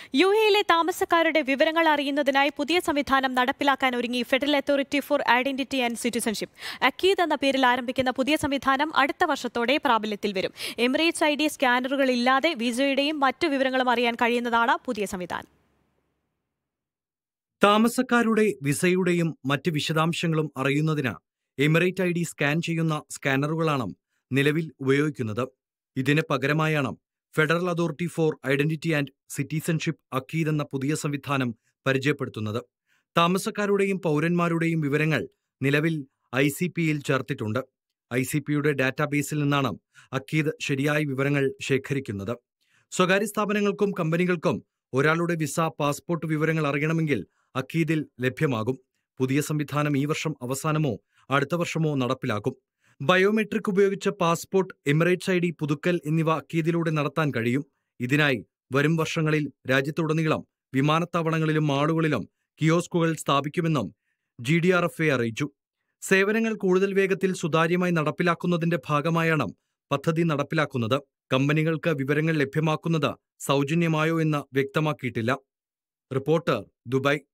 U എയിലെ താമസക്കാരുടെ വിവരങ്ങൾ അറിയുന്നതിനായി പുതിയ സംവിധാനം നടപ്പിലാക്കാൻ ഒരുങ്ങി Federal Authority for Identity and Citizenship അക്കീദ് എന്ന പേരിൽ ആരംഭിക്കുന്ന പുതിയ സംവിധാനം അടുത്ത വർഷത്തോടെ പ്രാബല്യത്തിൽ വരും എമിറേറ്റ്സ് ഐ ഡി സ്കാനറുകൾ ഇല്ലാതെ വിസയുടെയും മറ്റു വിവരങ്ങളും അറിയാൻ കഴിയുന്നതാണ് പുതിയ സംവിധാനം താമസക്കാരുടെ വിസയുടെയും മറ്റ് വിശദാംശങ്ങളും അറിയുന്നതിന് എമിറേറ്റ് ഐ ഡി സ്കാൻ ചെയ്യുന്ന സ്കാനറുകളാണ് നിലവിൽ ഉപയോഗിക്കുന്നത് ഇതിന് പകരമായാണ് Federal Authority for Identity and Citizenship അക്കീദ് എന്ന പുതിയ സംവിധാനം പരിചയപ്പെടുത്തുന്നത് താമസക്കാരുടെയും പൗരന്മാരുടെയും വിവരങ്ങൾ നിലവിൽ ഐ സി പിയിൽ ചേർത്തിട്ടുണ്ട് ഐ സി പിയുടെ ഡാറ്റാബേസിൽ നിന്നാണ് അക്കീദ് ശരിയായ വിവരങ്ങൾ ശേഖരിക്കുന്നത് സ്വകാര്യ സ്ഥാപനങ്ങൾക്കും കമ്പനികൾക്കും ഒരാളുടെ വിസ പാസ്പോർട്ട് വിവരങ്ങൾ അറിയണമെങ്കിൽ അക്കീദിൽ ലഭ്യമാകും പുതിയ സംവിധാനം ഈ വർഷം അവസാനമോ അടുത്ത വർഷമോ നടപ്പിലാക്കും ബയോമെട്രിക് ഉപയോഗിച്ച് പാസ്പോർട്ട് എമിറേറ്റ്സ് ഐ ഡി പുതുക്കൽ എന്നിവ അക്കീദിലൂടെ നടത്താൻ കഴിയും ഇതിനായി വരും വർഷങ്ങളിൽ രാജ്യത്തുടനീളം വിമാനത്താവളങ്ങളിലും മാളുകളിലും കിയോസ്കുകൾ സ്ഥാപിക്കുമെന്നും G D R F A അറിയിച്ചു സേവനങ്ങൾ കൂടുതൽ വേഗത്തിൽ സുതാര്യമായി നടപ്പിലാക്കുന്നതിന്റെ ഭാഗമായാണ് പദ്ധതി നടപ്പിലാക്കുന്നത് കമ്പനികൾക്ക് വിവരങ്ങൾ ലഭ്യമാക്കുന്നത് സൗജന്യമായോ എന്ന് വ്യക്തമാക്കിയിട്ടില്ല റിപ്പോർട്ടർ ദുബായ്